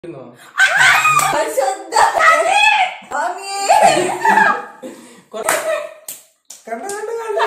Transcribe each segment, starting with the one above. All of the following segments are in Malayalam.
ഇരുന്നോ? കൊറ- കണ്ടോ, കണ്ടോ, കണ്ടോ?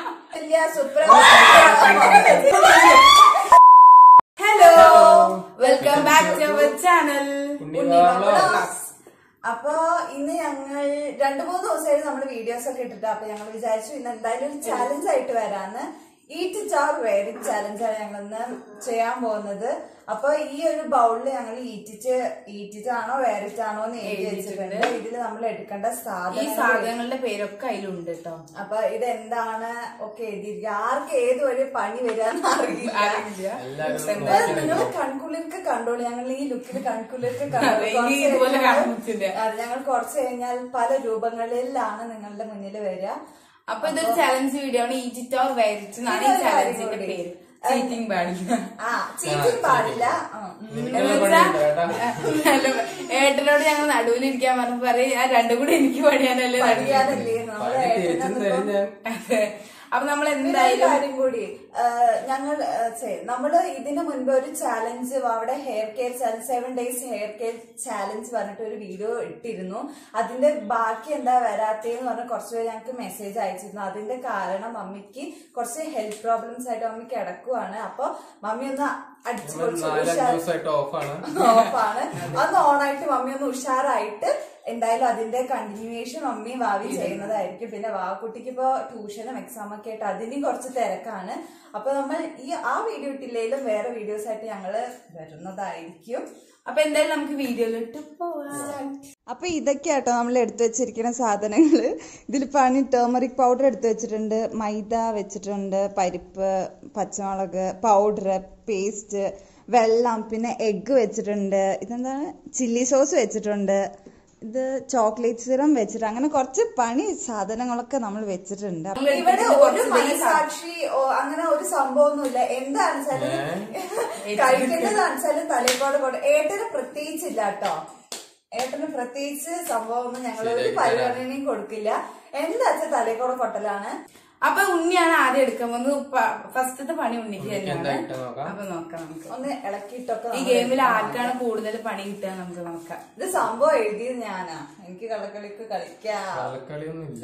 Hello welcome back to our channel Unnivala. അപ്പൊ ഇന്ന് ഞങ്ങൾ രണ്ടു മൂന്ന് ദിവസമായിട്ട് നമ്മൾ വീഡിയോസ് ഒക്കെ ഇട്ടിട്ട് അപ്പൊ ഞങ്ങൾ വിചാരിച്ചു ഇന്ന് എന്തായാലും ഒരു ചാലഞ്ച് ആയിട്ട് വരാന്ന് ഈറ്റ് ചാർ വേരി ചാലഞ്ചാണ് ഞങ്ങൾ ഇന്ന് ചെയ്യാൻ പോകുന്നത് അപ്പൊ ഈ ഒരു ബൗളിൽ ഞങ്ങൾ ഈറ്റിച്ച് ഈറ്റിച്ചാണോ വേറിച്ചാണോ എന്ന് എഴുതി വെച്ചിട്ടുണ്ട് ഇതിൽ നമ്മൾ എടുക്കേണ്ട ഈ സാധനം സാധനങ്ങളുടെ പേരൊക്കെ അതിലുണ്ട് കേട്ടോ അപ്പൊ ഇത് എന്താണ് ഒക്കെ എഴുതിയിരിക്കുക ആർക്ക് ഏത് വഴി പണി വരാന്ന് അറിയില്ല എല്ലാവരും നിങ്ങൾ കൺകുളിർക്ക് കണ്ടോളൂ ഞങ്ങൾ ഈ ലുക്കിൽ കൺകുളിർക്ക് അതെ, ഇനി ഇതുപോലെ കാണിച്ചില്ല. ഞങ്ങൾ കുറച്ച് കഴിഞ്ഞാൽ പല രൂപങ്ങളിലാണ് നിങ്ങളുടെ മുന്നിൽ വരിക അപ്പൊ ഇതൊരു ചലഞ്ച് വീഡിയോ ആണ് ഈജിറ്റ് ഓർ വേരിച്ച് എന്നാണ് ഈ ചലഞ്ചിന്റെ പേര് ചീറ്റിംഗ് പാടില്ല ആ ചീറ്റിംഗ് പാടില്ല ആ, ഉം. നിങ്ങളെ പണിയുണ്ട് കേട്ടാ. അല്ല, ഏട്ടനോട് ഞങ്ങൾ നടുവിലിരിക്കാൻ പറഞ്ഞു പറയും ആ രണ്ടും കൂടി എനിക്ക് പണിയാനല്ലേ നടുവിൽ അറിയാതല്ലേ നമ്മള് പണി തിരിച്ചും തരും ഞാൻ. അതെ. അപ്പൊ നമ്മൾ പിന്നെ ഒരു എന്തായാലും കാര്യം കൂടി ആ, ഞങ്ങൾ ആ, ഛെ, നമ്മള് ഇതിനു മുൻപ് ഒരു ചാലഞ്ച് അവിടെ hair care challenge seven days hair care challenge പറഞ്ഞിട്ട് ഒരു വീഡിയോ ഇട്ടിരുന്നു അതിന്റെ ബാക്കി എന്താ വരാത്തേന്ന് പറഞ്ഞ് കുറച്ച് പേര് ഞങ്ങൾക്ക് മെസ്സേജ് അയച്ചിരുന്നു അതിന്റെ കാരണം മമ്മിക്ക് കുറച്ച് ഹെൽത്ത് പ്രോബ്ലംസ് ആയിട്ട് മമ്മി കിടക്കുവാണ് അപ്പൊ മമ്മി ഒന്ന് അടിച്ചു നമ്മൾ നാലഞ്ച് ദിവസമായിട്ട് ഓഫാണ് ഓഫാണ് അന്ന് ഓണായിട്ട് മമ്മി ഒന്ന് ഉഷാറായിട്ട് എന്തായാലും അതിന്റെ കണ്ടിന്യൂവേഷൻ മമ്മി ഭാവി ചെയ്യുന്നതായിരിക്കും പിന്നെ വാവക്കുട്ടിക്ക് ഇപ്പോ ട്യൂഷനും എക്സാം ഒക്കെ ആയിട്ട് അതിനും കുറച്ച് തിരക്കാണ് അപ്പൊ നമ്മൾ ഈ ആ വീഡിയോ ഇട്ടില്ലെങ്കിലും വേറെ വീഡിയോസ് ആയിട്ട് ഞങ്ങള് വരുന്നതായിരിക്കും അപ്പൊ എന്തായാലും നമുക്ക് വീഡിയോയിലിട്ട് പോവാം അപ്പൊ ഇതൊക്കെയാട്ടോ നമ്മൾ എടുത്തു വെച്ചിരിക്കുന്ന സാധനങ്ങൾ ഇതിൽ പണി ടേമറിക് പൗഡർ എടുത്തു വെച്ചിട്ടുണ്ട് മൈദ വെച്ചിട്ടുണ്ട് പരിപ്പ് പച്ചമുളക് പൗഡർ പേസ്റ്റ് വെള്ളം പിന്നെ എഗ്ഗ് വെച്ചിട്ടുണ്ട് ഇതെന്താണ് ചില്ലി സോസ് വെച്ചിട്ടുണ്ട് ഇത് ചോക്ലേറ്റ് സിറം വെച്ചിട്ട് അങ്ങനെ കുറച്ച് പണി സാധനങ്ങളൊക്കെ നമ്മൾ വെച്ചിട്ടുണ്ട് നമ്മൾ ഇവിടെ എടുത്തിട്ട് ഒരു കുറച്ച് മനസാക്ഷി ഓ, അങ്ങനെ ഒരു സംഭവമൊന്നുമില്ല എന്താണെന്ന് വെച്ചാല് കഴിക്കേണ്ടതാണെന്ന് വെച്ചാല് തലേക്കോട് കൊണ്ട് ഏട്ടന് പ്രത്യേകിച്ചില്ല കേട്ടോ ഏട്ടന് പ്രത്യേകിച്ച് സംഭവമൊന്നും ഞങ്ങൾ ഒരു പരിഗണനയും കൊടുക്കില്ല എന്താ വെച്ചാൽ തലേക്കോട് കൊട്ടലാണ് അപ്പൊ ഉണ്ണിയാണ് ആദ്യം എടുക്കാൻ പോകുന്നത് ഫസ്റ്റത്തെ പണി ഉണ്ണിക്ക് എന്താ തന്നെയാണ് ഇട്ട് നോക്കാം അപ്പൊ നോക്കാം നമുക്ക് ഒന്ന് ഇളക്കിയിട്ടൊക്കെ ഈ നമ്മള് ഗെയിമിൽ ആർക്കാണ് കൂടുതൽ പണി കിട്ടുക നമുക്ക് നോക്കാം ഇത് സംഭവം എഴുതിയത് ഞാനാ എനിക്ക് കള്ളക്കളിക്ക് കളിക്കാം കളക്കളിയൊന്നും ഇല്ല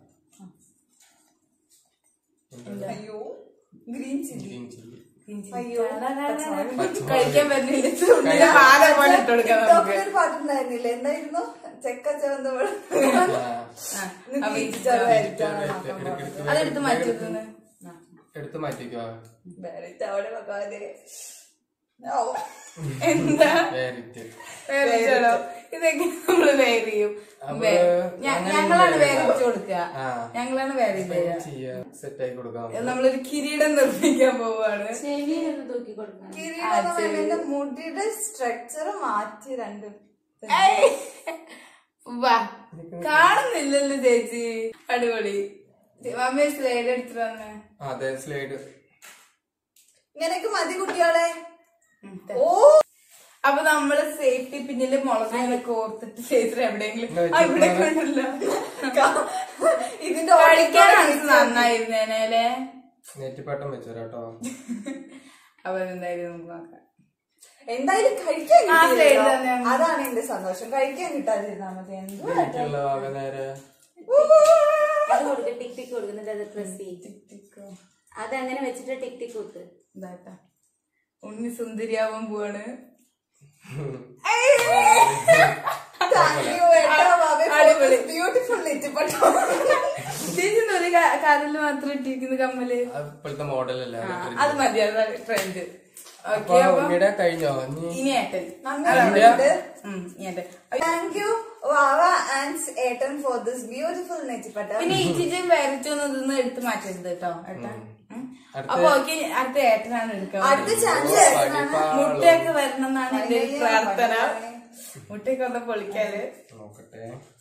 അയ്യോ ഗ്രീൻ ചില്ലി ഗ്രീൻ ചില്ലി അയ്യോ കഴിക്കാൻ പറ്റുന്നില്ല ഉണ്ണിയുടെ പാകം പോലെ ഇട്ട് കൊടുക്കാം നമുക്ക് ടിക്ടോക്കിൽ ഒരു പാട്ടുണ്ടായിരുന്നില്ല എന്തായിരുന്നു ചെക്ക ചെവന്ത ആ, അപ്പൊ ഇത് അതെടുത്ത് മാറ്റി വെക്കുന്നു എടുത്ത് മാറ്റിക്കോ എന്താ വേറിട്ട് വേറെ ചെയ്യണോ? ഇതൊക്കെ നമ്മള് വേറെ ചെയ്യും അപ്പൊ വേ- ഞ- അങ്ങനെ ഞങ്ങളാണ് ഇല്ല. വേറെ ഇട്ട് കൊടുക്കുക ആ. ഞങ്ങളാണ് വേറെ ഇത് ചെയ്യുക ചെയ്യാ സെറ്റ് ആക്കി കൊടുക്കാം നമ്മളൊരു കിരീടം നിർമ്മിക്കാൻ പോവാണ് എന്റെ മുടിയുടെ സ്ട്രക്ചർ മാറ്റി രണ്ട് ഏയ്. വാ കാണുന്നില്ലല്ലോ ചേച്ചി അടിപൊളി മമ്മി സ്ലൈഡ് എടുത്തിട്ട് വന്നേ അതെ സ്ലൈഡ് ഇങ്ങനെയൊക്കെ മതി കുട്ടികളെ ഓ അപ്പൊ നമ്മള് സേഫ്റ്റി പിന്നില് മുളക് കോർത്തിട്ട് ചേച്ചി എവിടെയെങ്കിലും ഇങ്ങനെ ആ, ഇവിടെ കണ്ടല്ലോ ഇതിന്റെ കളിക്കാൻ മനസ്സ് നന്നായിരുന്നേനെ അല്ലേ നെറ്റിപ്പട്ടം വെച്ചു കേട്ടോ അപ്പൊ എന്തായാലും നമുക്ക് നോക്കാം എന്തായാലും കഴിക്കാൻ ആ, കിട്ടിയില്ലല്ലോ. slide തന്നെ. അതാണ് എന്റെ സന്തോഷം കഴിക്കാൻ കിട്ടാതിരുന്നാ മതി എന്തുവാ എനിക്കുള്ള ആകെ നേരെ അത് കൊടുക്ക് ടിക് ടിക് കൊടുക്കുന്നുണ്ട് അത് പ്രസ് ചെയ്യും അത് അങ്ങനെ വെച്ചിട്ട് ടിക് ടിക് കൊടുക്ക് ഇതാട്ടാ ഉണ്ണി സുന്ദരിയാവാൻ പോവാണ് അടിപൊളി. ബ്യൂട്ടിഫുൾ നെറ്റിപ്പട്ടോ ചേച്ചി ഒരു കാലിൽ മാത്രം ഇട്ടിരിക്കുന്ന കമ്മല് അത് ഇപ്പോഴത്തെ മോഡലല്ലേ ആ, അത് മതി അതാണ് ട്രെൻഡ് അപ്പൊ ഓക്കെ അപ്പൊ ഉണ്ണിയുടെ കഴിഞ്ഞോ ഇനി ഇനി ഏട്ടൻ നന്നായിട്ടുണ്ട് ഉം, ഇനി ഏട്ടൻ താങ്ക് യു വാവ ആൻഡ് ഏട്ടൻ ഫോർ ദിസ് ബ്യൂട്ടിഫുൾ നെറ്റിപ്പട്ട പിന്നെ ഈ ചിജി വരച്ചൊന്നും ഇതൊന്നും എടുത്ത് മാറ്റരുത് കേട്ടോ ഏട്ടാ ഉം. അടുത്ത- അപ്പൊ ഓക്കെ അടുത്ത ഏട്ടനാണ് എടുക്കാൻ അടുത്ത ചാൻസ് മുട്ടയൊക്കെ വരണം എന്നാണ് എന്റെ ഒരു പ്രാർത്ഥന മുട്ടയൊക്കെ ഒന്ന് പൊളിക്കാല് നോക്കട്ടെ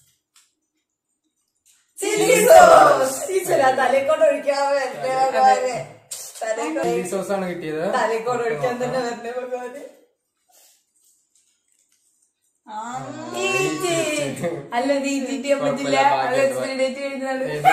ചില്ലി സോസ് ടീച്ചറാ തലേക്കോട്ട് ഒഴിക്കാൻ വരട്ടെ ഭഗവാനെ തലേക്കോട്ട് ചില്ലി സോസ് ആണ് കിട്ടിയത് തലേക്കോട്ട് ഒഴിക്കാൻ തന്നെ വരട്ടെ ഭഗവാനെ ആ ഈച്ചി. അല്ല ഇത് ഈറ്റിട്ട് പറ്റില്ല കുഴപ്പമില്ല, അത് ഭാഗ്യം എക്സ്പയറി ഡേറ്റ് കഴിഞ്ഞാണ് ഏത്?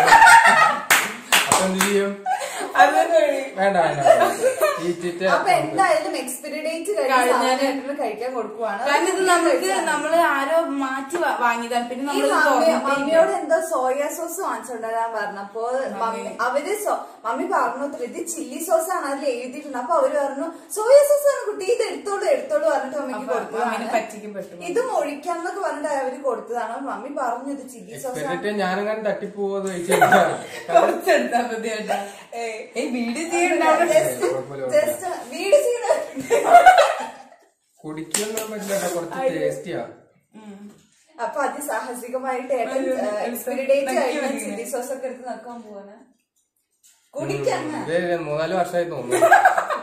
അപ്പൊ എന്ത് ചെയ്യും അതൊക്കെ വേണ്ട വേണ്ട വേണ്ട. ഈറ്റിട്ട് അപ്പൊ എന്തായാലും എക്സ്പയറി ഡേറ്റ് കഴിഞ്ഞാല് കഴിഞ്ഞാൽ കഴിക്കാൻ കൊടുക്കുവാണ് കാരണം ഇത് നമുക്ക് നമ്മള് ആരോ മാറ്റി വാ- വാങ്ങിയതാണ് പിന്നെ ഈ നമ്മൾ മമ്മി- മമ്മിയോട് എന്തോ സോയ സോസ് വാങ്ങിച്ചോണ്ടാൻ പറഞ്ഞപ്പോ മമ്മി അവര് സോ- മമ്മി പറഞ്ഞു "ഇത്ര ഇത് ചില്ലി സോസ് ആണ് അതിൽ എഴുതിയിട്ടുണ്ട് അപ്പൊ അവര് പറഞ്ഞു സോയ സോസ് ആണ് കുട്ടി ഇത് എടുത്തോളൂ എടുത്തോളൂ പറഞ്ഞിട്ട് മമ്മിക്ക് മമ്മിനെ കൊടുത്തതാണ് പറ്റിക്കപ്പെട്ടു ഇതും ഒഴിക്കാന്നൊക്കെ പറഞ്ഞിട്ട് അവര് കൊടുത്തതാണ് മമ്മി പറഞ്ഞു ഇത് ചില്ലി സോസ് ആണ് എക്സ്പെക്ട് ഞാനും കണ്ട് തട്ടിപ്പോവെന്ന് ചോദിച്ചാ കുറച്ചെടുത്താ മതി കേട്ടാ ഏയ് വീട് ചെയ്യണ്ടാവും ജസ്റ്റ് വീട് ചെയ്ത് കുടിക്കൊന്നും പറ്റില്ല കേട്ടോ, കുറച്ച് ടേസ്റ്റിയാ അപ്പൊ അതിസാഹസികമായിട്ട് ഏട്ടൻ ഒരു- ഒരു എക്സ്പയറി ഡേറ്റ് നക്കി കഴിഞ്ഞ വെക്കില്ലേ? ചില്ലി സോസ് ഒക്കെ എടുത്ത് നോക്കാൻ പോവാണ് കുടിക്കാണ് ഇത് മൂന്നാല് വർഷമായി തോന്നുന്നു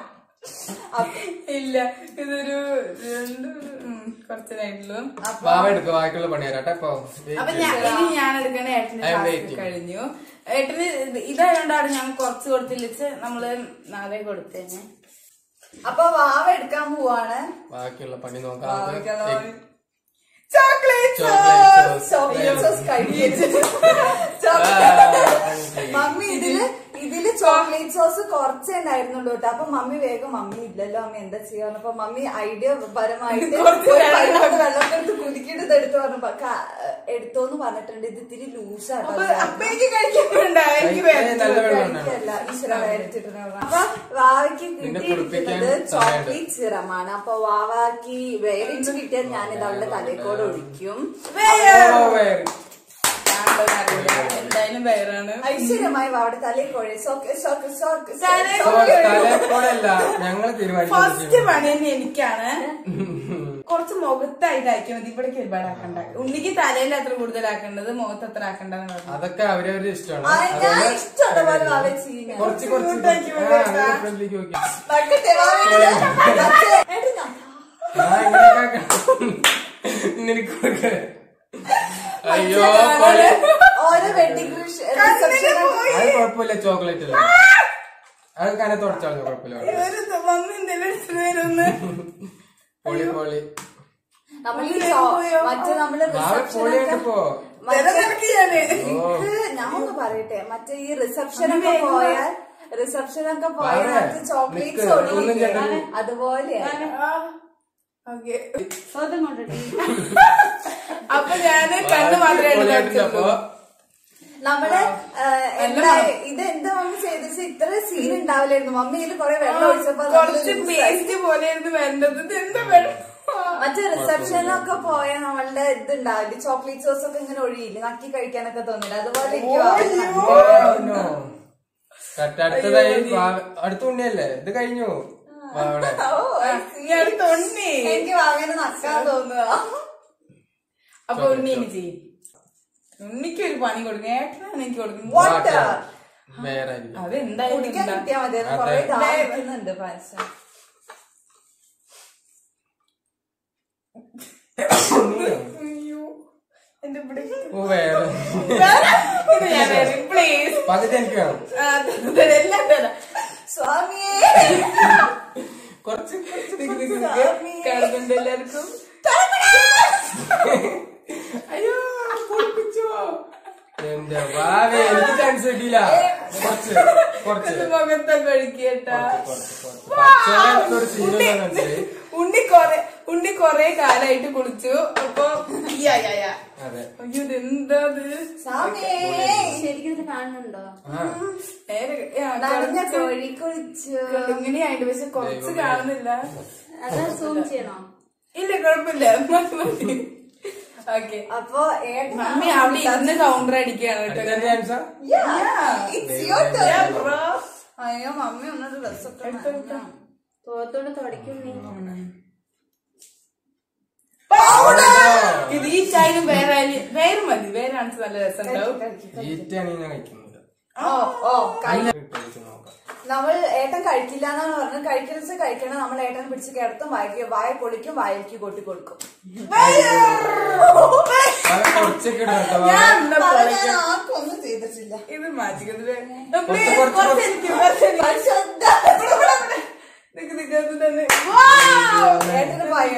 ഇല്ല ഇതൊരു രണ്ട് ഉം, കുറച്ചിനായിട്ടുള്ളൂ വാവ എടുക്കുക ബാക്കിയുള്ള പണി തരാട്ടെ ഇപ്പൊ അപ്പൊ ഞാൻ ഇനി ഞാൻ എടുക്കണ ഏട്ടന് I am task waiting. കഴിഞ്ഞു ഏട്ടന് ഇത് ഇതായതുകൊണ്ടാണ് ഞാൻ കുറച്ച് കൊടുത്തില്ലിച്ച് നമ്മള് നാളെ കൊടുത്തേനെ അപ്പൊ വാവ എടുക്കാൻ പോവാണ് ബാക്കിയുള്ള പണി നോക്കാം വാവയ്ക്കുള്ള നമുക്ക് egg- chocolate chocolate sauce. Chocolate sauce കഴിക്കരുത് ആ, മമ്മി ഇതില് ഇതില് ചോക്ലേറ്റ് സോസ് കുറച്ചേ ഉണ്ടായിരുന്നുള്ളൂ കേട്ടോ അപ്പൊ മമ്മി വേഗം മമ്മി ഇല്ലല്ലോ മമ്മി എന്താ ചെയ്യാന്ന് അപ്പൊ മമ്മി ഐഡിയ പരമായിട്ട് കുറച്ച് ഒരു വെള്ളം. പൈനകത്ത് വെള്ളമൊക്കെ എടുത്ത് കുലുക്കിയിട്ട് ഇത് എടുത്തു പറഞ്ഞു ക- എടുത്തോന്ന് പറഞ്ഞിട്ടുണ്ട് ഇത് ഇത്തിരി ലൂസാട്ടോ അപ്പൊ അപ്പൊ എനിക്ക് കഴിക്കുന്നുണ്ടാ എനിക്ക് വേണ്ട നല്ല വെള്ളം ഉണ്ടാവും. കഴിക്കല്ല ഈശ്വര വേറിട്ടിട്ടുണ്ട് അപ്പൊ വാവയ്ക്ക് നിന്നെ കിട്ടിയിരിക്കുന്നത് കുളിപ്പിക്കാൻ ചോക്ലേറ്റ് സിറമാണ് അപ്പൊ വാവാക്ക് വേറിച്ച് കിട്ടിയാൽ ഞാനിത് അവളുടെ തലക്കോട് ഒഴിക്കും ഓ, വേറെ. അറിയില്ല എന്തായാലും വേറാണ് ഐശ്വര്യമായി വാവയുടെ തലയിൽ കോഴി സോക്ക് സോക്ക് സോക്ക് തലയിൽ സോ, തലക്കോടല്ല ഞങ്ങള് ഫസ്റ്റ് തീരുമാനിച്ചു പണി തന്നെ എനിക്കാണ് കുറച്ച് മുഖത്തായിട്ട് ആക്കിയാൽ മതി ഇവിടേക്ക് ഒരുപാട് ആക്കണ്ട ഉണ്ണിക്ക് തലയിൽ അത്ര കൂടുതലാക്കേണ്ടത് മുഖത്ത് അത്ര ആക്കണ്ടെന്ന് പറഞ്ഞു അതൊക്കെ അവരവരുടെ ഇഷ്ടമാണ് ആ, ഞാൻ അതുകൊണ്ട് ഇഷ്ടമുള്ള പോലെ വാവയെ ചെയ്യും ഞാൻ. കുറച്ച് കുറച്ച് കൂട്ടാക്കി ആ, വിടേട്ടാ. അങ്ങനെ ഫ്രണ്ടിലേക്ക് നോക്കി വെക്കട്ടെ, വാവയുടെ മറ്റേ, ഏട്ടാ, ഞാൻ- ആ, ഇങ്ങനെയൊക്കെ ആക്കണം. നിനക്ക് കൊടുക്ക. അയ്യോ പോലെ. ഓരോ വെഡിങ് റിസപ്ഷൻ അത് കുഴപ്പമില്ല ചോക്ലേറ്റ് അല്ലേ അത് കനെ തുടച്ചാൽ കുഴപ്പമില്ല ഒരു മമ്മി എന്തെങ്കിലും എടുത്തിട്ട് വരുമെന്ന് പൊളി പൊളി നമ്മൾ ഈ അങ്ങനെ ചോ- പോയോ? മറ്റേ നമ്മള് വാവ പൊളിയായിട്ട് പോ തരം നിനക്ക് ഞാന്. എനിക്ക് ഞാൻ ഒന്ന് പറയട്ടെ മറ്റേ ഈ റിസപ്ഷനൊക്കെ പോയാൽ റിസപ്ഷനൊക്കെ പോയാൽ വാവേ, മറ്റേ ചോക്ലേറ്റ്സ് നിക്ക്, ഒന്നും ഒടിയില്ലേ ചേട്ടൻ. അതുപോലെ ആ, okay. സ്വന്തം കൊണ്ടിട്ട് അപ്പൊ ഞാന് കണ്ണ് മാത്രമേ പൊളിയായിട്ടില്ല അപ്പൊ എടുത്തുള്ളൂ നമ്മള് ആ, എന്താ ഇത് എന്താ മമ്മി ചെയ്തിട്ട് ഇത്ര സീൻ ഉണ്ടാവില്ലായിരുന്നു മമ്മി ഇതിൽ കൊറേ വെള്ളം ഒഴിച്ചപ്പോ അത് കുറച്ച് loose ആയി. പേസ്റ്റ് പോലെയായിരുന്നു വേണ്ടത് ഇത് എന്താ വെള്ളം മറ്റേ റിസപ്ഷനിലൊക്കെ പോയ നമ്മളുടെ ഇത് ഉണ്ടാവില്ല ചോക്ലേറ്റ് സോസ് ഒക്കെ ഇങ്ങനെ ഒഴിയില്ല നക്കി കഴിക്കാനൊക്കെ തോന്നില്ല അതുപോലെ എനിക്ക് വാവ- കട്ട് അടുത്തതായി വാവ- അടുത്ത ഉണ്ണിയല്ലേ ഇത് കഴിഞ്ഞു വാവടെ ഓ, I see. ഇനി അടുത്ത ഉണ്ണി എനിക്ക് വാങ്ങനെ നക്കാൻ തോന്നുക അപ്പൊ ഉണ്ണി ഇനി ചെയ്യും ഉണ്ണിക്ക് ഒരു പണി കൊടുക്കും ഏട്ടനാണ് എനിക്ക് കൊടുക്കുന്നത് വാട്ടർ വേറെ ആയിരിക്കും. അത് എന്തായാലും കുടിക്കാൻ ഉണ്ടാ. കിട്ടിയാ മതി അത് അതെ. കൊറേ ദാഹിക്കുന്നുണ്ട് പായസം അയ്യോ എന്റെ ഇവിടെ ഓ വേറെ ഇത് ഞാൻ വരും പ്ലീസ് പകുതി എനിക്ക് വേണം എല്ലാം തരാം സ്വാമിയേ കുറച്ച് കുറച്ച് നിക്ക് നിക്ക് നിക്ക്. കാണുന്നുണ്ട് എല്ലാവർക്കും അയ്യോ പൊളിപ്പിച്ചോ എന്റെ വാവേ എനിക്ക് ചാൻസ് കിട്ടിയില്ല കുറച്ച് കുറച്ച് ഇത് മുഖത്തൊക്കെ ഒഴുക്കിയേട്ടാ കുറച്ച് കുറച്ച് പച്ചവെള്ളം ഒരു സീരിയൽ മനസ്സിലായി ഉണ്ണി കൊറേ ഉണ്ണി കൊറേ കാലായിട്ട് കുളിച്ചു അപ്പൊ യാ, യാ, യാ. അതെ അയ്യോ ഇതെന്താ ഇത് സ്വാമിയേ ശരിക്കും ഇത് കാണുന്നുണ്ടോ ആ നേരെ ആ, നനഞ്ഞ കുറച്ച് കോഴി കുളിച്ചു ഇങ്ങനെയായിട്ട് പക്ഷെ കുറച്ച് കാണുന്നില്ല അത് സൂം ചെയ്യണോ ഇല്ല കുഴപ്പമില്ല മതി മതി ഓക്കെ അപ്പൊ ഏട്ടൻ മമ്മി അവിടെ ഇരുന്ന് കൗണ്ടർ അടിക്കുകയാണ് അടുത്ത കേട്ടോ ചാൻസാ It's your turn. Yeah, bro. അയ്യോ മമ്മി ഒന്നൊരു ഡ്രസ്സൊക്കെ തോത്തോട് തുടയ്ക്കും നീ ഇത് ഈ ചായനും വേറെ ആയാലും- വേറെ മതി വേറെ ആണെങ്കിൽ നല്ല രസം ഉണ്ടാവും ഈറ്റാണ് ഞാൻ കഴിക്കുന്നത് ഓ ഓ കഴി- നല്ല കഴിച്ച് നോക്കാം നമ്മൾ ഏട്ടൻ കഴിക്കില്ല എന്നാണ് പറഞ്ഞത് കഴിക്കരുത് കഴിക്കണം നമ്മൾ ഏട്ടനെ പിടിച്ച് കിടത്തും വായ വായ പൊളിക്കും വായിലേക്ക് കൊട്ടി കൊടുക്കും അത് കുറച്ചൊക്കെ ഇടാം കേട്ടോ. ഞാൻ എന്നാ അത് പൊളിക്കാം. ഞാൻ ആർക്കും ഒന്നും ചെയ്തിട്ടില്ല ഇത് മാറ്റിക്കുന്നത് കുറച്ച് കുറച്ച് കുറച്ച് എനിക്ക് കുറച്ച് എനിക്ക്. പരിശുദ്ധ. നിക്ക് നിക്ക് അത് തന്നെ ഏട്ടന് ഭയ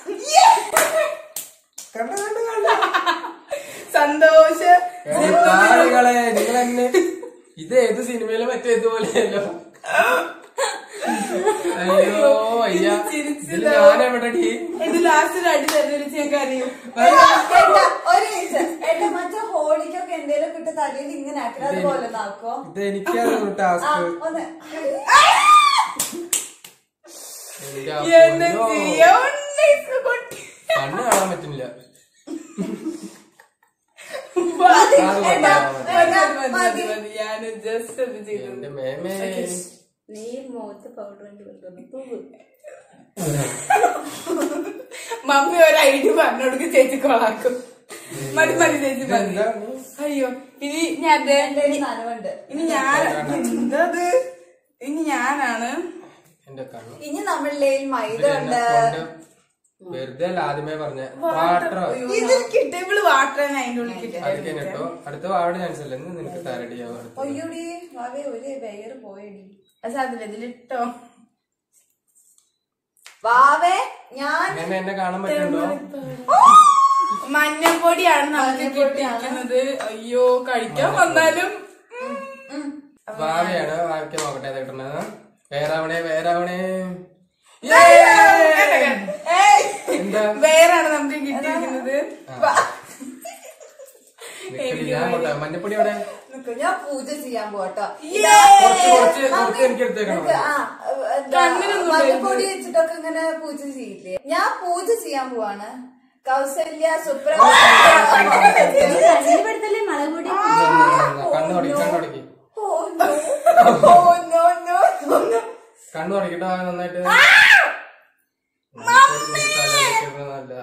കണ്ടോ, കണ്ടോ, കണ്ടോ. സന്തോഷ താരങ്ങളെ നിങ്ങൾ എന്നെ ഇത് ഏത് സിനിമയിലും മറ്റേ ഇതുപോലെയല്ലോ അയ്യോ അയ്യ ഇതില് ഞാനെവിടെടി ഇത് ലാസ്റ്റ് ഒരു അടി തെരഞ്ഞെടുത്ത് ഞങ്ങൾക്ക് അറിയും ഏട്ടാ, ഒരു മിനിറ്റ് ഏട്ടാ മറ്റേ ഹോളിക്കൊക്കെ എന്തേലും കിട്ടി തലയിൽ ഇങ്ങനെ ആക്കി അതുപോലെ നാക്കോ ഇത് എനിക്കാണ് ആ ടാസ്ക് ഒന്ന് എന്നെ ചെയ്യാ ഉണ്ണീസ് കുട്ടി. കണ്ണ് കാണാൻ പറ്റുന്നില്ല മതി, അത് ഏട്ടാ, മതി, മതി, മതി, മതി. ഞാന് just ഒന്ന് ചെയ്തു. എന്റെ മേമേ നീ മുഖത്ത് പൗഡർ വേണ്ടി വെക്കുന്നു മമ്മി ഒരു ഐഡി പറഞ്ഞോടുക്ക് ചേച്ചി കൊളാക്കും മതി മതി ചേച്ചി മതി ഇതെന്താണ്? അയ്യോ ഇനി ഞാൻ ദേ- എന്തേലും നനവുണ്ട് ഇനി ഞാൻ എന്തത് ഇനി ഞാനാണ് എന്റെ കണ്ണ് ഇനി നമ്മളിലെ മൈദ ഇത് ഉണ്ട് എന്നെ കൊണ്ട് വെറുതെ അല്ല ആദ്യമേ പറഞ്ഞ വാട്ടർ ഇതിൽ കിട്ടിയപ്പോൾ വാട്ടർ തന്നെ അതിന്റെ ഉള്ളിൽ അത് കിട്ടിയത് കേട്ടോ അടുത്ത വാവിടെ ചാൻസ് അല്ല ഇന്ന് നിനക്ക് തരടിയാവും അടുത്ത ഒയ്യോടി വാവേ ഒരു വെയർ പോയടി അത് അതില്ല ഇതിലിട്ടോ വാവേ ഞാൻ അങ്ങനെ എന്നെ കാണാൻ പറ്റുന്നുണ്ടോ മഞ്ഞൾപ്പൊടിയാണ് നമുക്ക് കിട്ടിയിരിക്കുന്നത് അയ്യോ കഴിക്കാൻ വന്നാലും ഭാവിയാണ് ഭാവിക്ക് നോക്കട്ടെ ഏതാ കിട്ടണത് വേറാവണേ വേറാവണേ എന്താ വേറാണ് നമുക്ക് കിട്ടിയിരിക്കുന്നത് നിക്കടി, ഞാൻ കൊണ്ടുവാ. മഞ്ഞപ്പൊടി അവിടെ നിക്ക്, ഞാൻ പൂജ ചെയ്യാൻ പോട്ടോ കുറച്ച് കുറച്ച് കുറച്ച് എനിക്ക് എടുത്തേക്കണം കണ്ണിനൊന്നും മഞ്ഞപ്പൊടി വെച്ചിട്ടൊക്കെ ഇങ്ങനെ പൂജ ചെയ്യില്ലേ ഞാൻ പൂജ ചെയ്യാൻ പോവാണ് കൗസല്യ സുപ്ര കണ്ണിൽപ്പെടുത്തല്ലേ മുളക് പൊടി കണ്ണ് തുടക്കി കണ്ണ് തുടക്കി oh no oh no no no കണ്ണ് തുടക്കിട്ടോ നന്നായിട്ട് നല്ലതാ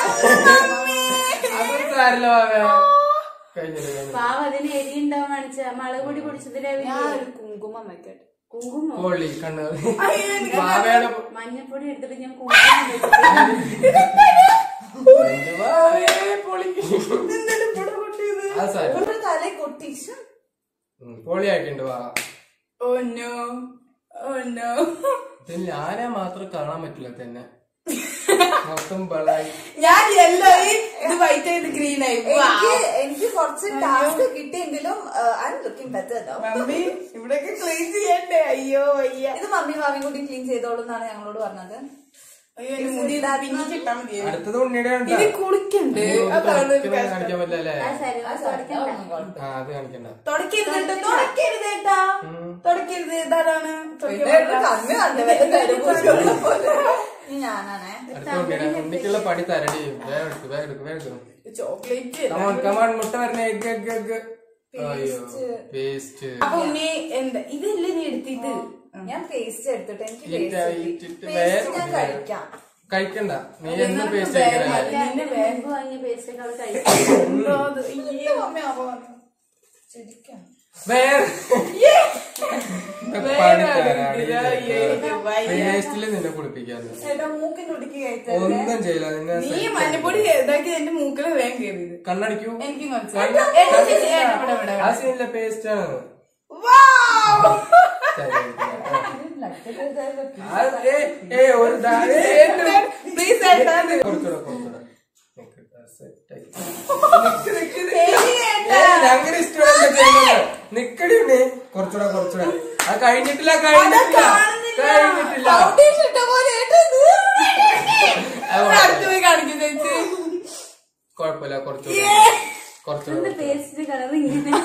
അതൊരു സാരില്ല ഭാവേ കഴിഞ്ഞില്ല കഴിഞ്ഞില്ല പാവ അതിന് എരി ഉണ്ടാവും കാണിച്ച മുളക് പൊടി പൊടിച്ചതിലെ ഞാൻ ഒരു കുങ്കുമം വെക്കട്ടെ കുങ്കുമോ കോളി കണ്ണ് ഭാവയുടെ മഞ്ഞപ്പൊടി എടുത്തിട്ട് ഞാൻ കുങ്കുമം വെച്ചിട്ട് അത് സാരി ഒരു തല കൊട്ടി ശ്ശെ. പൊളി ആയിട്ടുണ്ട് വാ ഓ നോ ഓ നോ ഇത് ഞാനേ മാത്രം കാണാൻ പറ്റില്ല തന്നെ മൊത്തം ബളായി ഞാൻ യെല്ലോ ഇത് വൈറ്റ് ആയിട്ട് ഗ്രീൻ ആയി എനിക്ക് എനിക്ക് കുറച്ച് ടാസ്ക് കിട്ടിയെങ്കിലും I'm looking better mummy ഇവിടെയൊക്കെ ക്ലീൻ ചെയ്യണ്ടേ അയ്യോ അയ്യ ഇത് മമ്മി ഭാവി കൂടി ക്ലീൻ ചെയ്തോളൂ എന്നാണ് ഞങ്ങളോട് പറഞ്ഞത് അയ്യോ എന്റെ മുടി ഇതാ പിന്നിച്ചിട്ടാ മതി അടുത്തത് ഉണ്ണിയുടെ കണ്ടാ? ഇത് കുളിക്കണ്ട് അതാണ് ഒരു തുടക്കുന്നത് കഷ്ടം. കാണിക്കാൻ പറ്റില്ല അല്ലേ ആ ശരി തുടക്കണ്ട ആ അത് കാണിക്കണ്ട തുടക്കരുത് കേട്ടോ തുടക്കരുത് കേട്ടാ തുടക്കരുത് ഇതാണ് കണ്ണ് കണ്ടു തരുപൂജ പോലെ ഇനി ഞാനാണേ അടുത്ത ഉണ്ണിയുടെ ഉണ്ണിക്കുള്ള പണി തരടി വേഗം എടുക്ക് വേഗം എടുക്ക് വേഗം എടുക്ക് ചോക്ലേറ്റ് കമാൺ കമാൺ മുട്ട വരണേ എഗ് എഗ് എഗ് അയ്യോ പേസ്റ്റ് അപ്പൊ ഉണ്ണി എന്താ ഇതല്ലേ നീ എടുത്തിട്ട് ഞാൻ പേസ്റ്റ് എടുത്തിട്ട് എനിക്ക് ഇല്ല, പേസ്റ്റ് ഇട്ടിട്ട് പേസ്റ്റ് ഞാൻ വേറെ കഴിക്കാം കഴിക്കണ്ട നീ എന്നും പേസ്റ്റ് കഴിക്കണല്ലേ നിന്റെ ബാഗ് വാങ്ങിയ പേസ്റ്റ് ഒക്കെ അവിടെ കഴിച്ചു എന്തോ അത് അയ്യേ. എന്റെ മമ്മി അപ്പൊ ചിരിക്കാം വേറെ പണി തരാടി വയ്യ. പേസ്റ്റില് നിന്നെ കുളിപ്പിക്കാന്ന് ചേട്ടാ മൂക്കിന്റെ ഉടുക്കി കഴിച്ചാൽ ഒന്നും ചെയ്യില്ല നിന്നെ നീ മഞ്ഞപ്പൊടി ഇതാക്കി എന്റെ മൂക്കിൽ വേഗം കയറിയത് കണ്ണടിക്കൂ എനിക്ക് കണ്ണ്- മനസ്സിലായി ഏട്ടാ, ചേച്ചി, ഏട്ടാ, ഇവിടെ, ഇവിടെ, ആ ഇവിടെ. സീനിലെ പേസ്റ്റ് ആണ് Wow! ശരി, അത് ഏ- ഏ, ഒരു ദാ- ഏ, ഏ, Please, ഏട്ടാ. കുറച്ചുകൂടെ കുറച്ചുകൂടെ നിക്കട്ടെ, set ആയി. ശരി, ഏട്ടാ. ഏയ്, അങ്ങനെ ഇഷ്ടമല്ല ചെയ്യുന്നത്. നിക്കടി ഉണ്ണി. കുറച്ചുകൂടെ കുറച്ചുകൂടെ അത് കഴിഞ്ഞിട്ടില്ല കഴിഞ്ഞിട്ടില്ല കഴിഞ്ഞിട്ടില്ല ഫൗണ്ടേഷൻ ഇട്ട പോലെ ഏട്ടാ ഇത്. അത് ഇത് അടുത്ത് പോയി കാണിക്കും ചേച്ചി കുഴപ്പമില്ല കുറച്ചുകൂടെ കുറച്ചുകൂടെ പേസ്റ്റ് കളർ ഇങ്ങനെ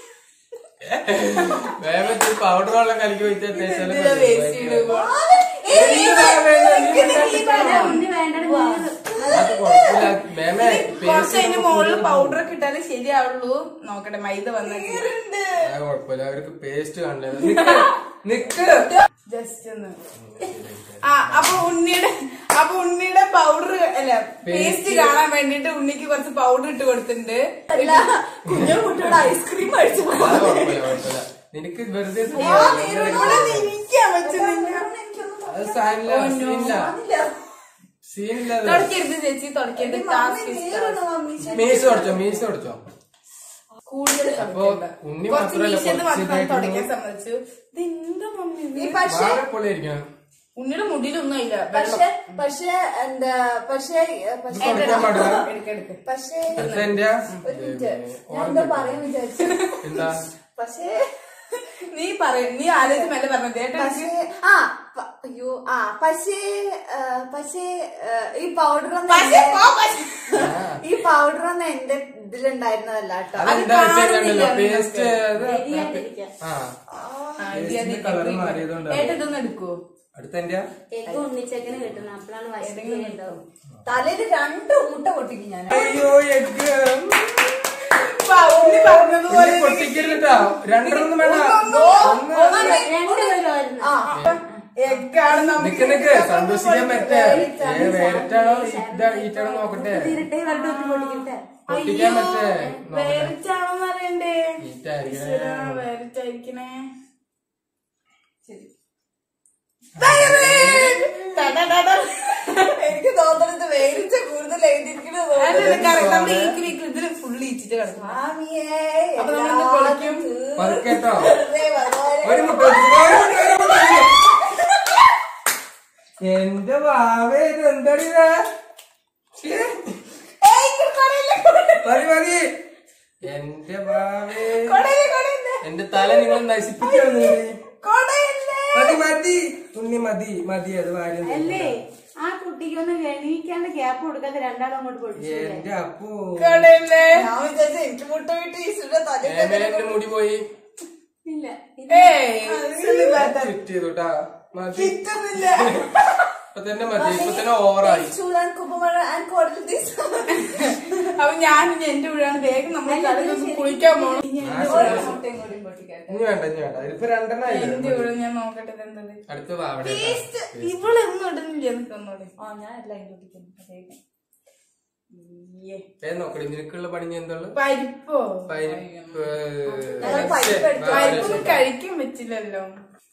വേഗം പൗഡർ വെള്ളം കലക്കി വെച്ചാൽ തേച്ചാലും എന്തിനാ മതി. waste ചെയ്യണത്? ഏയ്, അതെ, ഉണ്ണി വേണ്ട അത് കുഴപ്പമില്ല മേമേ കുറച്ച് പേസ്റ്റ് അതിന്റെ മുകളിൽ പൗഡർ ഒക്കെ ഇട്ടാലേ ശരിയാവുള്ളൂ നോക്കട്ടെ മൈദ വന്ന അത് കുഴപ്പമില്ല അവർക്ക് പേസ്റ്റ് കാണില്ല നിക്ക് ജസ്റ്റ് ഒന്ന് ആ അപ്പൊ ഉണ്ണിയുടെ അപ്പൊ ഉണ്ണിയുടെ പൗഡർ അല്ല പേസ്റ്റ് കാണാൻ വേണ്ടിട്ട് ഉണ്ണിക്ക് കുറച്ച് പൗഡർ ഇട്ട് കൊടുത്തിട്ടുണ്ട് അല്ല കുഞ്ഞു കുട്ടിയുടെ ഐസ്ക്രീം അടിച്ചു അത് കുഴപ്പമില്ല കുഴപ്പമില്ല നിനക്ക് വെറുതെ ഇവിടെ നിരിക്കാൻ പറ്റുന്നില്ല അത് സാരില്ല സീനില്ല സീനില്ല അത്. തുടക്കരുത് ചേച്ചി തുടക്കരുത് ടാസ്ക് മീസ് തുടച്ചോ മീസ് തുടച്ചോ കൂടുതൽ അപ്പൊ ഉണ്ണി കുറച്ച് മാത്രല്ല മീശത് മാത്രം കുറച്ച് തുടക്കാൻ സമ്മതിച്ചു ഇത് എന്താ മമ്മി ഇത്? ഈ പക്ഷെ വാഴ പൊളിയായിരിക്കണം ഉണ്ണിയുടെ മുടിയിലൊന്നും ഇല്ല പക്ഷെ പക്ഷെ എന്താ പക്ഷെ പക്ഷെ കൊടുക്കാൻ പാടില്ല എടുക്കെടുക്ക് പക്ഷെ അടുത്ത എന്റെ ഒരു മിനിറ്റ് ഞാൻ എന്താ പറയാൻ വിചാരിച്ചു എന്താ പക്ഷേ നീ പറയും നീ ആലോചിച്ച് മെല്ലെ പറഞ്ഞത് ഏട്ടാ പക്ഷേ ആ പ- അയ്യോ ആ പക്ഷേ ആ, പക്ഷേ ആ, ഈ പൗഡർ ഒന്നും പക്ഷേ, എന്റെ- പോ, പക്ഷേ. ഈ പൗഡർ ഒന്നും എന്റെ ഇതിലുണ്ടായിരുന്നതല്ല കേട്ടോ അതെന്താ വെച്ചാൽ കാണുന്നില്ല പേസ്റ്റ് ശരിയാണ്ടിരിക്കാം. ആ ആ, ഇത് പേസ്റ്റിന്റെ ഞാൻ കളർ എടുക്കും. മാറിയതുകൊണ്ടാണ് ഏട്ടാ ഇതൊന്നും എടുക്കുവോ അടുത്ത എന്റെ എഗ് ഉണ്ണിച്ചക്കന് കിട്ടണം അപ്പോഴാണ് വശം ഉണ്ടാവും തലയിൽ രണ്ട് മുട്ട പൊട്ടിക്കും ഞാൻ അയ്യോ എഗ് വാ, ഉണ്ണി പറഞ്ഞതുപോലെ പൊട്ടിക്കരുതാ രണ്ടെണ്ണം വേണ്ട ഒന്ന് രണ്ടുപേരും ആ എഗ്ഗാണ് നിക്ക് നിക്ക് സന്തോഷിക്കാൻ പറ്റേ ഏ വേറിട്ടാണോ ഇതാ ഈറ്റാണോ നോക്കട്ടെ തീരട്ടെ വരട്ടെ ഒത്തിരി പൊട്ടിക്കട്ടെ പൊട്ടിക്കാൻ പറ്റേ നോക്കട്ടെ വേറിച്ചാണോന്ന് അറിയണ്ടേ ഈറ്റായിരിക്കണേ ഈശ്വരാ, വേറിച്ചായിരിക്കണേ ശരി എനിക്ക് തോന്നുന്നത് വേവിച്ച കൂടുതൽ എഴുതിയിരിക്കുന്നത് നമ്മുടെ ഈക്കിൽ ഈക്കിൽ ഇതില് ഫുള്ള് ഈച്ചിട്ട് കിടക്കും അപ്പൊ നമ്മളിന്ന് പൊളിക്കും. പതുക്കേട്ടോ ഒരു മുട്ട വെച്ച് ഒരു മുട്ട, ഒരു മുട്ട വെച്ച്. എന്റെ വാവേ ഇത് എന്താടി ഇത്? ഛേ. മതി മതി എന്റെ വാവേ എന്റെ തല നിങ്ങൾ നശിപ്പിക്കുന്നു മതി മതി ഉണ്ണി മതി മതി അത് വാരി അല്ലേ ആ കുട്ടിക്കൊന്ന് എണീക്കാണ്ട് ഗ്യാപ്പ് കൊടുക്കാതെ രണ്ടാളും അങ്ങോട്ട് പൊട്ടിച്ചു എന്റെ അപ്പു കടയില്ലേ ഞാൻ വിചാരിച്ചു എനിക്ക് മുട്ട വിട്ട് ഈശ്വര തല എന്റെ മുടി പോയി ഇല്ല ഏയ് ഇതൊന്നും ഫിറ്റ് ചെയ്തു ട്ടാ മതി കിട്ടുന്നില്ല ഇപ്പൊ തന്നെ മതി ഇപ്പൊ തന്നെ ഓവറായി ചൂടാൻ കുപ്പമഴ ആൻഡ് കോടൽ ദിസ് അപ്പൊ ഞാൻ ഇനി എന്റെ വീടാണ് വേഗം നമ്മൾ കടയിൽ കുളിക്കാൻ പോകണം മുട്ടയും കൂടി പൊട്ടിക്കാൻ ഇനി വേണ്ട ഇനി വേണ്ട ഇതിപ്പോ രണ്ടെണ്ണം എന്റെ ആയില്ലേ വീട് ഞാൻ നോക്കട്ടെ ഇതെന്തത് അടുത്ത് വാ അവിടെ ഇവളൊന്നും ഇടുന്നില്ല എനിക്ക് ഒന്നുകൂടി ആ ഞാൻ എല്ലാം പൊട്ടിക്കുന്നു വേഗം വേഗം നോക്കടി നിനക്കുള്ള പണി ഞാൻ എന്തുള്ളു പരിപ്പോ പരിപ്പ് ഞങ്ങൾ പരിപ്പ് എടുത്തു. പരിപ്പൊന്നും കഴിക്കാൻ പറ്റില്ലല്ലോ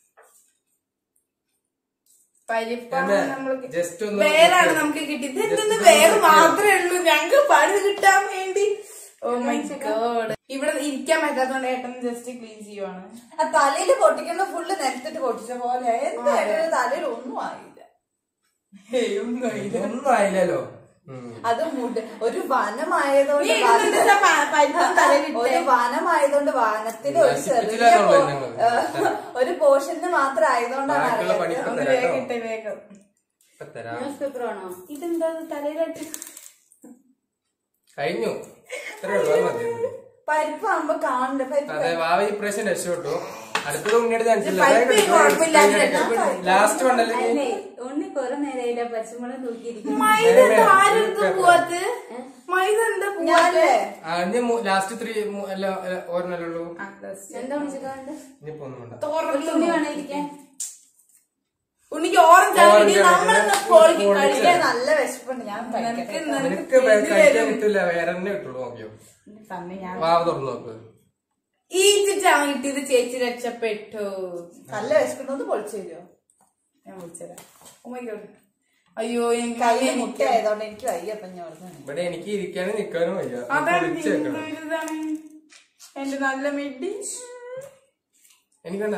പരിപ്പാണ് അമ്മേ, നമ്മൾക്ക് just ഒന്ന് വേറാണ് നോക്ക്. നമുക്ക് കിട്ടിയത് Just ഇതെന്തെന്ന് ഒന്ന് വേറെ നോക്ക്. മാത്രമേ ഉള്ളൂ ഞങ്ങൾക്ക് പണി കിട്ടാൻ വേണ്ടി ഓ മൈ ഗോഡ് ഇവിടെ ഇരിക്കാൻ പറ്റാത്തോണ്ട് ഏട്ടൻ ജസ്റ്റ് ക്ലീൻ ചെയ്യുവാണ് ആ തലയിൽ പൊട്ടിക്കുന്ന ഫുള്ള് നിലത്തിട്ട് പൊട്ടിച്ച പോലെ എന്തായാലും തലയിൽ ഒന്നും ആയില്ല ഏയ്, ഒന്നും ആയില്ല. ഒന്നും ആയില്ലല്ലോ ഉം. അത് മുടി ഒരു വനമായതുകൊണ്ട് നീ ഇടുന്നിട്ട് വന- പ- പരിപ്പും തലയിലിട്ടേ. ഒരു വനമായതുകൊണ്ട് വനത്തിൽ ഒരു ചെറിയ നശിപ്പിച്ചില്ലാന്നുള്ളൂ പോ- ഞങ്ങൾ. ഏഹ്, ഒരു പോർഷന് മാത്രം ആയതുകൊണ്ടാണ് ബാക്കിയുള്ള അറിയാത്തത്. പണി ഇപ്പൊ ഒന്ന് തരാം വേഗം കേട്ടോ. ഇട്ടേ വേഗം ഇപ്പൊ തരാം ന്യൂസ് പേപ്പർ ആണോ ഇതെന്താ തലയിലായിട്ട് കഴിഞ്ഞു ഇത്രേ ഉള്ളൂ അത് മതി പരിപ്പാകുമ്പോ കാണണ്ട പരിപ്പ് അതെ വാവ ഈ പ്രാവശ്യം രക്ഷപ്പെട്ടു അടുത്തത് ഉണ്ണിയുടെ പരിപ്പ് കുഴപ്പമില്ലാതെ രക്ഷപ്പെട്ടു. ലാസ്റ്റ് വണ്ടല്ലേ അല്ലേ ഉണ്ണി കുറെ നേരമായില്ല പച്ചമുളക് തൂക്കിയിരിക്കുന്നു മൈദ എന്താ ആരെടുത്ത് പോവാത്ത് മൈദ എന്താ പോവാത്ത് ഞാനല്ലേ ലാസ്റ്റ് ത്രീ അല്ല അല്ല, ഒരെണ്ണല്ലേ ഉള്ളൂ എന്താ വിളിച്ചിട്ടുണ്ട് ഇനിയിപ്പോ ഒന്നും വേണ്ട ഒരു തുണി വേണം ഇരിക്കാൻ ഉണ്ണിക്ക് ഓറഞ്ച് ആണെങ്കിൽ Orange നമ്മളൊന്ന് ആണെങ്കിൽ പൊളിക്ക് പൊളിച്ച് കഴിക്കാൻ എനിക്ക് നല്ല വിശപ്പുണ്ട് ഞാൻ കഴിക്കട്ടെ. നിനക്ക് നിനക്ക് നിനക്ക് വേ- ഇത് കഴിക്കാൻ വരും. കിട്ടില്ല വേറെ തന്നെ കിട്ടുള്ളൂ നോക്കിയോ തന്നെ ഞാൻ വാവ് തുറന്നു നോക്ക് ഈച്ചിട്ടാണ് കിട്ടിയത് ചേച്ചി രക്ഷപ്പെട്ടു നല്ല വിശക്കുന്നത് പൊളിച്ചു തരുമോ ഞാൻ വിളിച്ചതാ Oh my God. അയ്യോ എനിക്ക് കൈ അങ്ങനെ മുട്ട നിൽക്കാൻ- ആയതുകൊണ്ട് എനിക്ക് വയ്യ അപ്പൊ ഞാൻ പറഞ്ഞു ഇവിടെ എനിക്ക് ഇരിക്കാനും നിക്കാനും വയ്യ അതാണ് പൊളിച്ച് വെക്കണം. എന്തൊരിതാണ് എന്റെ നല്ല മിഡി എനിക്കെന്താ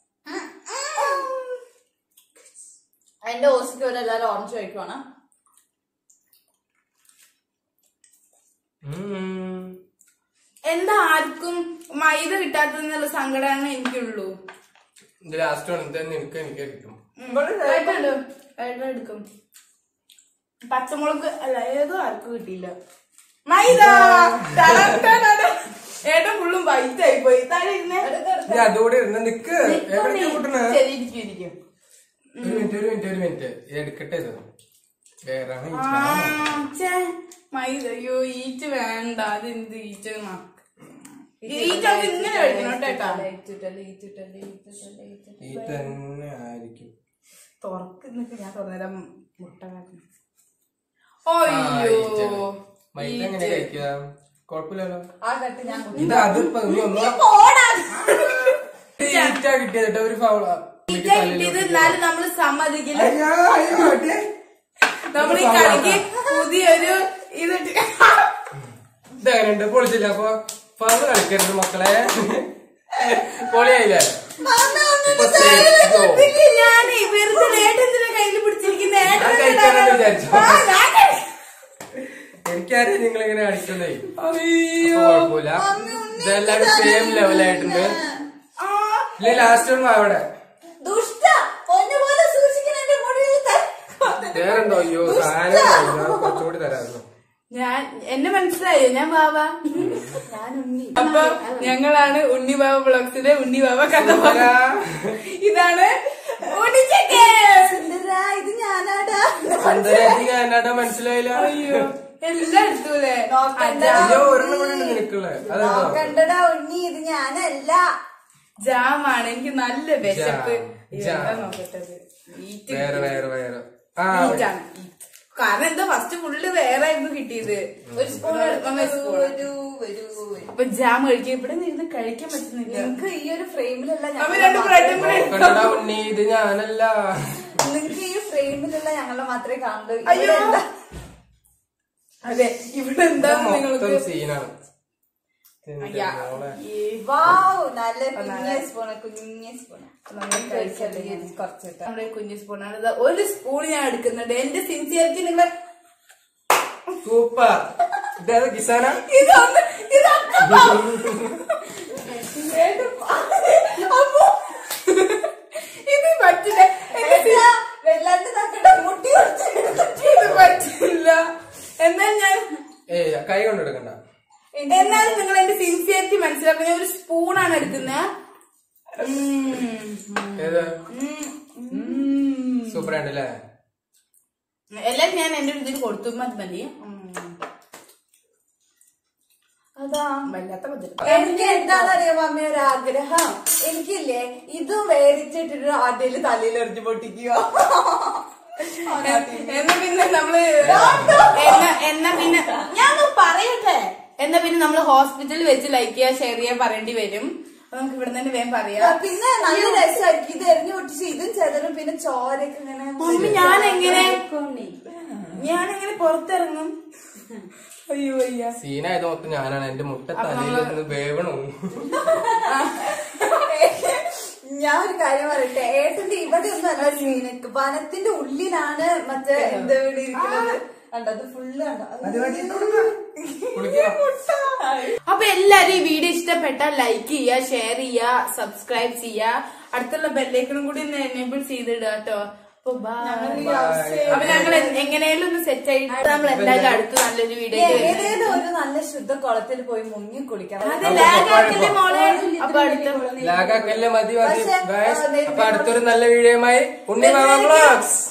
എന്റെ ഓസിക്ക് പോലെ എല്ലാരും ഓറഞ്ച് കഴിക്കുവാണ് ഉം. എന്താ ആർക്കും മൈദ കിട്ടാത്തതെന്നുള്ള സങ്കടമാണ് എനിക്കുള്ളൂ ഇത് ലാസ്റ്റ് ആണ് എന്താ നിനക്ക് എനിക്ക് കിട്ടും ഏട്ടൻ ഏട്ടൻ എടുക്കും പച്ചമുളക് അല്ല ഏതോ ആർക്കും കിട്ടിയില്ല മൈദ ടട ടട. ഏട്ടൻ ഫുള്ളും വൈറ്റ് ആയി പോയി താഴെ ഇരുന്നേ നീ അതോടെ ഇരുന്ന് നിക്ക് എവിടെ കൂട്ടണ ശരി ഇരിക്കും ഇരിക്കും ഒരു മിനിറ്റ് ഒരു മിനിറ്റ് ഒരു മിനിറ്റ് ഇത് എടുക്കട്ടെ ഇത് വേറെ ആ, ഛേ, മൈദ അയ്യോ ഈറ്റ് വേണ്ട അതെന്ത് ഈറ്റ ഈറ്റ അത് ഇങ്ങനെ കഴിക്കണം കേട്ടാ ഈ തന്നെ ആയിരിക്കും തുറക്കുന്നൊക്കെ ഞാൻ തുറന്നേരം മുട്ട കാട്ടണം ആ, അയ്യോ ഈറ്റ. മൈദ എങ്ങനെ കഴിക്കുക കൊഴപ്പില്ലല്ലോ ആ കട്ട് ഞാൻ ഇത് അതിപ്പോ നീ ഒന്നും ഈറ്റ കിട്ടിയത് കേട്ടോ ഒരു ഫൗൾ ഈറ്റ കിട്ടിയത് എന്നാലും നമ്മള് സമ്മതിക്കില്ല അയ്യോ അയ്യോ അതെ. നമ്മൾ ഈ കളിക്ക് പുതിയൊരു ഇത് ഇതെങ്ങനെയുണ്ട് പൊളിച്ചില്ല അപ്പൊ പന്ന് കളിക്കരുത് മക്കളെ പൊളിയായില്ലേ ഇപ്പൊ safe go. ഞാനേ വെറുതെ ഏട്ടന്തിനെ കയ്യിൽ പിടിച്ചിരിക്കുന്ന ഞാൻ കഴിക്കാനെന്ന് വിചാരിച്ചു. ഏട്ടൻ എനിക്കറിയാം നിങ്ങൾ ഇങ്ങനെ അടിക്കുന്നേ അയ്യോ കുഴപ്പമില്ല ഇതെല്ലാരും സെയിം ലെവലായിട്ടുണ്ട് ആ ഇല്ല ലാസ്റ്റ് ഒന്ന് അവിടെ ദുഷ്ട ഒന്നുപോലെ സൂക്ഷിക്കണം എന്റെ മുടിയിൽ വേറെന്തോ അയ്യോ സാധനം ഞാൻ കുറച്ചുകൂടി തരാമായിരുന്നു ഞാൻ എന്നെ മനസ്സിലായോ ഞാൻ ബാബ ഞാൻ ഉണ്ണി അപ്പൊ ഞങ്ങളാണ് ഉണ്ണി ബാബ ബ്ലോഗ്സിലെ ഉണ്ണി ബാബ കഥ പറ- ഇതാണ് ഉണ്ണിച്ചക്കൻ. ഇത് ഞാനാടാ സുന്ദരത്തി ഞാനാട്ടാ മനസ്സിലായില്ല അയ്യോ എല്ലാം എടുത്തൂലേ അയ്യോ ഒരെണ്ണം കൂടെ ഉണ്ട് നിനക്കുള്ള അതെന്തോ കണ്ടടാ ഉണ്ണി ഇത് ഞാനല്ല ജാമാണ് എനിക്ക് നല്ല വിശപ്പ് ജാം, ഇത് ജാം. എന്താ നോക്കട്ടത് ഈറ്റ് വേറെ വേറെ വേറെ ആ ഈറ്റാണ് ഈറ്റ്. കാരണം എന്താ ഫസ്റ്റ് ഫുള്ള് വേറെ ആയിരുന്നു കിട്ടിയത് ഒരു സ്പൂൺ സ്പൂൺ വരൂ വരൂ വരൂ. അപ്പൊ ജാം കഴിക്കാൻ ഇവിടെ നിന്ന് കഴിക്കാൻ പറ്റുന്നില്ല നിങ്ങക്ക് ഈ ഒരു ഫ്രെയിമിലുള്ള അപ്പൊ രണ്ട് ബ്രെഡും കൂടെ നോക്കണ്ടടാ ഉണ്ണി ഇത് ഞാനല്ല നിങ്ങക്ക് ഈ ഫ്രെയിമിലുള്ള ഞങ്ങളെ മാത്രമേ കാണുള്ളൂ അയ്യോ. ഇവിടെ എന്താ? അതെ ഇവിടെ എന്താ ഇത് നിങ്ങൾക്ക് മൊത്തം സീനാണ് അയ്യാ. മോളെ. ഈ വാവ് നല്ല കുഞ്ഞ സ്പൂണ് കുഞ്ഞ സ്പൂണ് നന്നായി കഴിച്ചല്ലേ ഞാൻ കുറച്ചിട്ട് നമ്മുടെ കുഞ്ഞു സ്പൂണാണ് ഇത് ഒരു സ്പൂൺ ഞാൻ എടുക്കുന്നുണ്ട് എന്റെ സിൻസിയറിറ്റി നിങ്ങൾ സൂപ്പർ ഇതേതാ കിസാന ഇതൊന്ന് ഇതൊക്കെ അപ്പൊ ഇത് പറ്റില്ല എന്റെ സി- വെള്ളാണ്ട് തക്കണ്ട മുട്ടി കുറച്ച് ഇത് പറ്റില്ല എന്നാൽ ഞാൻ ഏയ് കൈ കൊണ്ട് എടുക്കണ്ട എന്നാലും നിങ്ങൾ എന്റെ സിൻസിയറിറ്റി മനസ്സിലാക്കുന്ന ഞാൻ ഒരു സ്പൂണാണ് എടുക്കുന്നത് ഏത് സൂപ്പർ ഉണ്ട് അല്ലേ എല്ലാം ഞാൻ എന്റെ ഇതിൽ കൊടുത്തു മതി മതി ഉം. അതാ വല്ലാത്ത മധുരം എനിക്ക് എന്താണെന്നറിയാം അമ്മ ഒരു ആഗ്രഹം എനിക്കില്ലേ ഇതും വേടിച്ചിട്ടിട്ട് ആദ്യം തലയിൽ എറിഞ്ഞു പൊട്ടിക്കുക എന്നാ പിന്നെ നമ്മള് എന്നാ എന്നാ പിന്നെ ഞാൻ പറയട്ടെ എന്നാ പിന്നെ നമ്മള് ഹോസ്പിറ്റലിൽ വെച്ച് ലൈക്ക് ചെയ്യാ ഷെയർ ചെയ്യാൻ പറയേണ്ടി വരും അപ്പൊ നമുക്ക് ഇവിടെ തന്നെ വേഗം പറയാം പിന്നെ നല്ല രസമായിരിക്കും ഇത് എറിഞ്ഞു പൊട്ടിച്ച് ഇതും ചെതറും പിന്നെ ചോരൊക്കെ ഇങ്ങനെ മമ്മി ഞാൻ എങ്ങനെ ഉണ്ണി ഞാൻ എങ്ങനെ പുറത്തിറങ്ങും അയ്യോ അയ്യ സീനായത് മൊത്തം ഞാനാണ് എന്റെ മുട്ട തലയിൽ വേവണു ഞാൻ ഒരു കാര്യം പറയട്ടെ ഏട്ടന്റെ ഇവിടെ ഒന്നും അല്ല സീനക്ക് വനത്തിന്റെ ഉള്ളിലാണ് മറ്റേ എന്താ ഇവിടെ ഇരിക്കുന്നത് കണ്ടത് ഫുള്ള് കണ്ടോ കുളിക്കാം അപ്പൊ എല്ലാരും ഈ വീഡിയോ ഇഷ്ടപ്പെട്ടാൽ ലൈക്ക് ചെയ്യുക ഷെയർ ചെയ്യുക സബ്സ്ക്രൈബ് ചെയ്യുക അടുത്തുള്ള ബെല്ലൈക്കണും കൂടി ഒന്ന് എനേബിൾ ചെയ്തിടുക കേട്ടോ അപ്പൊ bye. അപ്പൊ ഞങ്ങൾ എങ്ങനെയാലും ഒന്ന് സെറ്റ് ആയിട്ട് നമ്മൾ എന്തായാലും അടുത്ത് നല്ലൊരു വീഡിയോ ഏതേലും ഒരു നല്ല ശുദ്ധ കുളത്തിൽ പോയി മുങ്ങി കുളിക്കണം അത് ലാഗ് ആക്കല്ലേ മോളെ അപ്പൊ അടുത്ത ലാഗാക്കല്ലേ മതി മതി പക്ഷേ, Guys, ആ, അപ്പൊ അടുത്തൊരു നല്ല വീഡിയോയുമായി ഉണ്ണി മാമ ബ്ലോഗ്സ്